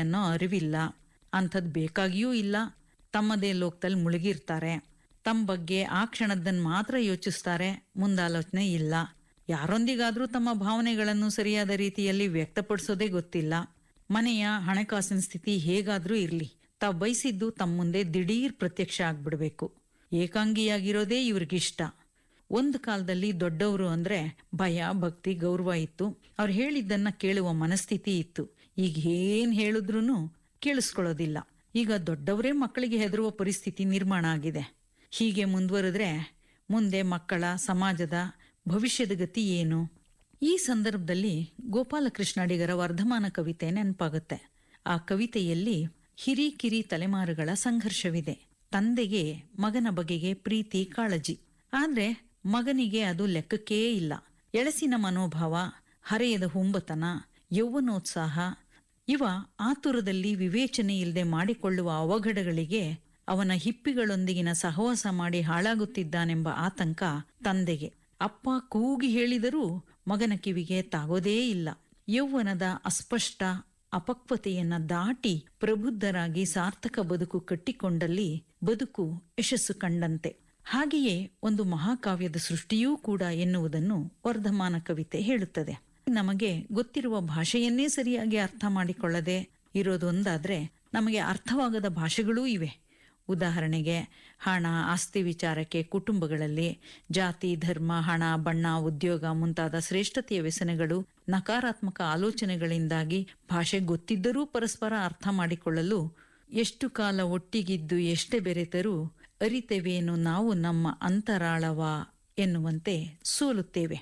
ಅನ್ನೋ ಅರಿವಿಲ್ಲ ಅಂಥದ್ದು ಬೇಕಾಗಿಯೂ ಇಲ್ಲ ತಮ್ಮದೇ ಲೋಕದಲ್ಲಿ ಮುಳುಗಿರ್ತಾರೆ ತಮ್ಮ ಬಗ್ಗೆ ಆ ಕ್ಷಣದ್ದನ್ನು ಮಾತ್ರ ಯೋಚಿಸ್ತಾರೆ ಮುಂದಾಲೋಚನೆ ಇಲ್ಲ ಯಾರೊಂದಿಗಾದ್ರೂ ತಮ್ಮ ಭಾವನೆಗಳನ್ನು ಸರಿಯಾದ ರೀತಿಯಲ್ಲಿ ವ್ಯಕ್ತಪಡಿಸೋದೇ ಗೊತ್ತಿಲ್ಲ ಮನೆಯ ಹಣಕಾಸಿನ ಸ್ಥಿತಿ ಹೇಗಾದ್ರೂ ಇರ್ಲಿ ತಾವು ಬಯಸಿದ್ದು ತಮ್ಮ ಮುಂದೆ ದಿಢೀರ್ ಪ್ರತ್ಯಕ್ಷ ಆಗ್ಬಿಡ್ಬೇಕು ಏಕಾಂಗಿಯಾಗಿರೋದೇ ಇವ್ರಿಗಿಷ್ಟ ಒಂದು ಕಾಲದಲ್ಲಿ ದೊಡ್ಡವರು ಅಂದ್ರೆ ಭಯ ಭಕ್ತಿ ಗೌರವ ಇತ್ತು ಅವ್ರು ಹೇಳಿದ್ದನ್ನ ಕೇಳುವ ಮನಸ್ಥಿತಿ ಇತ್ತು ಈಗ ಏನ್ ಹೇಳಿದ್ರೂ ಕೇಳಿಸ್ಕೊಳ್ಳೋದಿಲ್ಲ ಈಗ ದೊಡ್ಡವರೇ ಮಕ್ಕಳಿಗೆ ಹೆದರುವ ಪರಿಸ್ಥಿತಿ ನಿರ್ಮಾಣ ಆಗಿದೆ ಹೀಗೆ ಮುಂದುವರೆದ್ರೆ ಮುಂದೆ ಮಕ್ಕಳ ಸಮಾಜದ ಭವಿಷ್ಯದ ಗತಿ ಏನು ಈ ಸಂದರ್ಭದಲ್ಲಿ ಗೋಪಾಲಕೃಷ್ಣ ಅಡಿಗರ ವರ್ಧಮಾನ ಕವಿತೆ ನೆನಪಾಗುತ್ತೆ ಆ ಕವಿತೆಯಲ್ಲಿ ಹಿರಿಕಿರಿ ತಲೆಮಾರುಗಳ ಸಂಘರ್ಷವಿದೆ ತಂದೆಗೆ ಮಗನ ಬಗೆಗೆ ಪ್ರೀತಿ ಕಾಳಜಿ ಆದ್ರೆ ಮಗನಿಗೆ ಅದು ಲೆಕ್ಕಕ್ಕೇ ಇಲ್ಲ ಎಳಸಿನ ಮನೋಭಾವ ಹರೆಯದ ಹುಂಬತನ ಯೌವನೋತ್ಸಾಹ ಇವ ಆತುರದಲ್ಲಿ ವಿವೇಚನೆ ಇಲ್ಲದೆ ಮಾಡಿಕೊಳ್ಳುವ ಅವಘಡಗಳಿಗೆ ಅವನ ಹಿಪ್ಪಿಗಳೊಂದಿಗಿನ ಸಹವಾಸ ಮಾಡಿ ಹಾಳಾಗುತ್ತಿದ್ದಾನೆಂಬ ಆತಂಕ ತಂದೆಗೆ ಅಪ್ಪ ಕೂಗಿ ಹೇಳಿದರೂ ಮಗನ ಕಿವಿಗೆ ತಾಗೋದೇ ಇಲ್ಲ ಯೌವನದ ಅಸ್ಪಷ್ಟ ಅಪಕ್ವತೆಯನ್ನ ದಾಟಿ ಪ್ರಬುದ್ಧರಾಗಿ ಸಾರ್ಥಕ ಬದುಕು ಕಟ್ಟಿಕೊಂಡಲ್ಲಿ ಬದುಕು ಯಶಸ್ಸು ಕಂಡಂತೆ ಹಾಗೆಯೇ ಒಂದು ಮಹಾಕಾವ್ಯದ ಸೃಷ್ಟಿಯೂ ಕೂಡ ಎನ್ನುವುದನ್ನು ವರ್ಧಮಾನ ಕವಿತೆ ಹೇಳುತ್ತದೆ ನಮಗೆ ಗೊತ್ತಿರುವ ಭಾಷೆಯನ್ನೇ ಸರಿಯಾಗಿ ಅರ್ಥ ಮಾಡಿಕೊಳ್ಳದೆ ಇರೋದೊಂದಾದ್ರೆ ನಮಗೆ ಅರ್ಥವಾಗದ ಭಾಷೆಗಳೂ ಇವೆ ಉದಾಹರಣೆಗೆ ಹಣ ಆಸ್ತಿ ವಿಚಾರಕ್ಕೆ ಕುಟುಂಬಗಳಲ್ಲಿ ಜಾತಿ ಧರ್ಮ ಹಣ ಬಣ್ಣ ಉದ್ಯೋಗ ಮುಂತಾದ ಶ್ರೇಷ್ಠತೆಯ ವ್ಯಸನಗಳು ನಕಾರಾತ್ಮಕ ಆಲೋಚನೆಗಳಿಂದಾಗಿ ಭಾಷೆ ಗೊತ್ತಿದ್ದರೂ ಪರಸ್ಪರ ಅರ್ಥ ಮಾಡಿಕೊಳ್ಳಲು ಎಷ್ಟು ಕಾಲ ಒಟ್ಟಿಗಿದ್ದು ಎಷ್ಟೇ ಬೆರೆತರೂ ಅರಿತೆವೇನು ನಾವು ನಮ್ಮ ಅಂತರಾಳವ ಎನ್ನುವಂತೆ ಸೋಲುತ್ತೇವೆ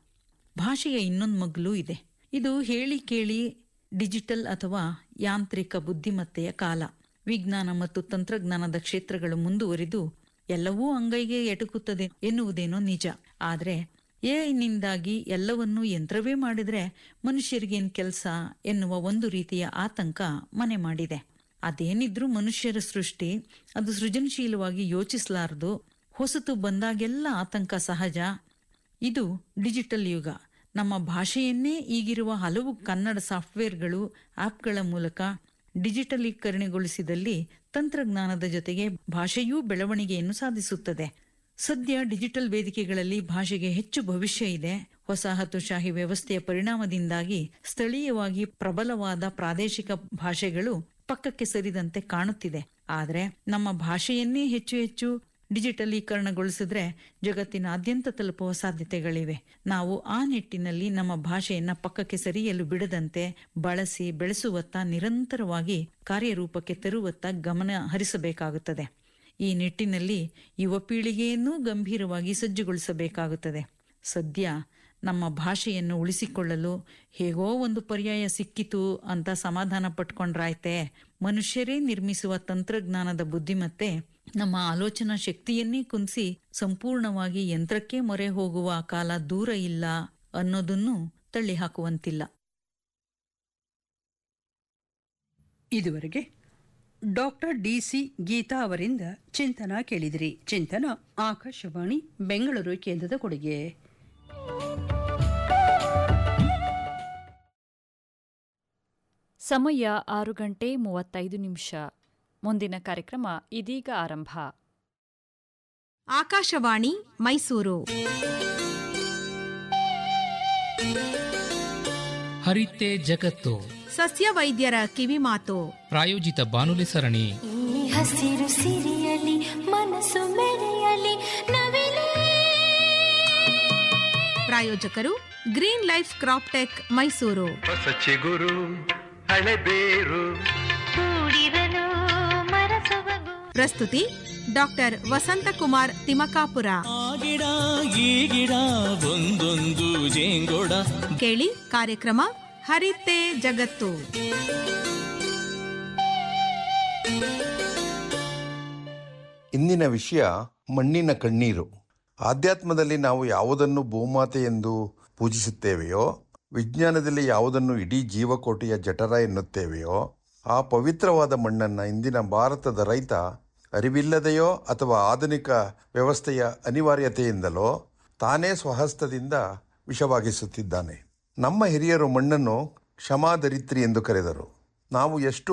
ಭಾಷೆಯ ಇನ್ನೊಂದು ಮಗ್ಲೂ ಇದೆ ಇದು ಹೇಳಿ ಕೇಳಿ ಡಿಜಿಟಲ್ ಅಥವಾ ಯಾಂತ್ರಿಕ ಬುದ್ಧಿಮತ್ತೆಯ ಕಾಲ ವಿಜ್ಞಾನ ಮತ್ತು ತಂತ್ರಜ್ಞಾನದ ಕ್ಷೇತ್ರಗಳು ಮುಂದುವರಿದು ಎಲ್ಲವೂ ಅಂಗೈಗೆ ಎಟುಕುತ್ತದೆ ಎನ್ನುವುದೇನೋ ನಿಜ ಆದ್ರೆ ಎನಿಂದಾಗಿ ಎಲ್ಲವನ್ನೂ ಯಂತ್ರವೇ ಮಾಡಿದ್ರೆ ಮನುಷ್ಯರಿಗೇನ್ ಕೆಲಸ ಎನ್ನುವ ಒಂದು ರೀತಿಯ ಆತಂಕ ಮನೆ ಮಾಡಿದೆ ಅದೇನಿದ್ರೂ ಮನುಷ್ಯರ ಸೃಷ್ಟಿ ಅದು ಸೃಜನಶೀಲವಾಗಿ ಯೋಚಿಸಲಾರದು ಹೊಸತು ಬಂದಾಗೆಲ್ಲ ಆತಂಕ ಸಹಜ ಇದು ಡಿಜಿಟಲ್ ಯುಗ ನಮ್ಮ ಭಾಷೆಯನ್ನೇ ಈಗಿರುವ ಹಲವು ಕನ್ನಡ ಸಾಫ್ಟ್ವೇರ್ಗಳು ಆಪ್ಗಳ ಮೂಲಕ ಡಿಜಿಟಲೀಕರಣಗೊಳಿಸಿದಲ್ಲಿ ತಂತ್ರಜ್ಞಾನದ ಜೊತೆಗೆ ಭಾಷೆಯೂ ಬೆಳವಣಿಗೆಯನ್ನು ಸಾಧಿಸುತ್ತದೆ ಸದ್ಯ ಡಿಜಿಟಲ್ ವೇದಿಕೆಗಳಲ್ಲಿ ಭಾಷೆಗೆ ಹೆಚ್ಚು ಭವಿಷ್ಯ ಇದೆ ವಸಾಹತುಶಾಹಿ ವ್ಯವಸ್ಥೆಯ ಪರಿಣಾಮದಿಂದಾಗಿ ಸ್ಥಳೀಯವಾಗಿ ಪ್ರಬಲವಾದ ಪ್ರಾದೇಶಿಕ ಭಾಷೆಗಳು ಪಕ್ಕಕ್ಕೆ ಸರಿದಂತೆ ಕಾಣುತ್ತಿದೆ ಆದರೆ ನಮ್ಮ ಭಾಷೆಯನ್ನೇ ಹೆಚ್ಚು ಹೆಚ್ಚು ಡಿಜಿಟಲೀಕರಣಗೊಳಿಸಿದ್ರೆ ಜಗತ್ತಿನಾದ್ಯಂತ ತಲುಪುವ ಸಾಧ್ಯತೆಗಳಿವೆ ನಾವು ಆ ನಿಟ್ಟಿನಲ್ಲಿ ನಮ್ಮ ಭಾಷೆಯನ್ನ ಪಕ್ಕಕ್ಕೆ ಸರಿಯಲು ಬಿಡದಂತೆ ಬಳಸಿ ಬೆಳೆಸುವತ್ತ ನಿರಂತರವಾಗಿ ಕಾರ್ಯರೂಪಕ್ಕೆ ತರುವತ್ತ ಗಮನ ಹರಿಸಬೇಕಾಗುತ್ತದೆ ಈ ನಿಟ್ಟಿನಲ್ಲಿ ಯುವ ಪೀಳಿಗೆಯನ್ನೂ ಗಂಭೀರವಾಗಿ ಸಜ್ಜುಗೊಳಿಸಬೇಕಾಗುತ್ತದೆ ಸದ್ಯ ನಮ್ಮ ಭಾಷೆಯನ್ನು ಉಳಿಸಿಕೊಳ್ಳಲು ಹೇಗೋ ಒಂದು ಪರ್ಯಾಯ ಸಿಕ್ಕಿತು ಅಂತ ಸಮಾಧಾನ ಪಟ್ಕೊಂಡ್ರಾಯ್ತೆ ಮನುಷ್ಯರೇ ನಿರ್ಮಿಸುವ ತಂತ್ರಜ್ಞಾನದ ಬುದ್ಧಿಮತ್ತೆ ನಮ್ಮ ಆಲೋಚನಾ ಶಕ್ತಿಯನ್ನೇ ಕುಂದಿಸಿ ಸಂಪೂರ್ಣವಾಗಿ ಯಂತ್ರಕ್ಕೆ ಮೊರೆ ಹೋಗುವ ಕಾಲ ದೂರ ಇಲ್ಲ ಅನ್ನೋದನ್ನು ತಳ್ಳಿ ಹಾಕುವಂತಿಲ್ಲ ಇದುವರೆಗೆ ಡಾಕ್ಟರ್ ಡಿಸಿ ಗೀತಾ ಅವರಿಂದ ಚಿಂತನ ಕೇಳಿದಿರಿ ಚಿಂತನ ಆಕಾಶವಾಣಿ ಬೆಂಗಳೂರು ಕೇಂದ್ರದ ಕೊಡುಗೆ ಸಮಯ ಆರು ಗಂಟೆ ಮೂವತ್ತೈದು ನಿಮಿಷ ಮುಂದಿನ ಕಾರ್ಯಕ್ರಮ ಇದೀಗ ಆರಂಭ ಆಕಾಶವಾಣಿ ಮೈಸೂರು ಹರಿತೆ ಜಗತ್ತು ಸಸ್ಯ ವೈದ್ಯರ ಕಿವಿಮಾತು ಪ್ರಾಯೋಜಿತ ಬಾನುಲಿ ಸರಣಿ ಈ ಹಸಿರು ಸಿರಿಯಲಿ ಮನಸ್ಸು ಮೆರೆಯಲಿ ನವಿಲೇ ಪ್ರಾಯೋಜಕರು green life crop tech Mysuru ಹೊಸ ಚಿಗುರು ಹಳೆಬೇರು ಕೂಡಿರಲು ಮರಸೊಬಗು ಪ್ರಸ್ತುತಿ ಡಾಕ್ಟರ್ ವಸಂತಕುಮಾರ್ ತಿಮಕಾಪುರ ಆ ಗಿಡ ಈ ಗಿಡ ಒಂದೊಂದು ಜೇಂಗೊಡ ಕೇಳಿ ಕಾರ್ಯಕ್ರಮ ಹರಿತೆ ಜಗತ್ತು ಇಂದಿನ ವಿಷಯ ಮಣ್ಣಿನ ಕಣ್ಣೀರು ಆಧ್ಯಾತ್ಮದಲ್ಲಿ ನಾವು ಯಾವುದನ್ನು ಭೂಮಾತೆ ಎಂದು ಪೂಜಿಸುತ್ತೇವೆಯೋ ವಿಜ್ಞಾನದಲ್ಲಿ ಯಾವುದನ್ನು ಇಡೀ ಜೀವಕೋಟಿಯ ಜಠರ ಎನ್ನುತ್ತೇವೆಯೋ ಆ ಪವಿತ್ರವಾದ ಮಣ್ಣನ್ನು ಇಂದಿನ ಭಾರತದ ರೈತ ಅರಿವಿಲ್ಲದೆಯೋ ಅಥವಾ ಆಧುನಿಕ ವ್ಯವಸ್ಥೆಯ ಅನಿವಾರ್ಯತೆಯಿಂದಲೋ ತಾನೇ ಸ್ವಹಸ್ತದಿಂದ ವಿಷವಾಗಿಸುತ್ತಿದ್ದಾನೆ ನಮ್ಮ ಹಿರಿಯರು ಮಣ್ಣನ್ನು ಕ್ಷಮಾಧರಿತ್ರಿ ಎಂದು ಕರೆದರು ನಾವು ಎಷ್ಟು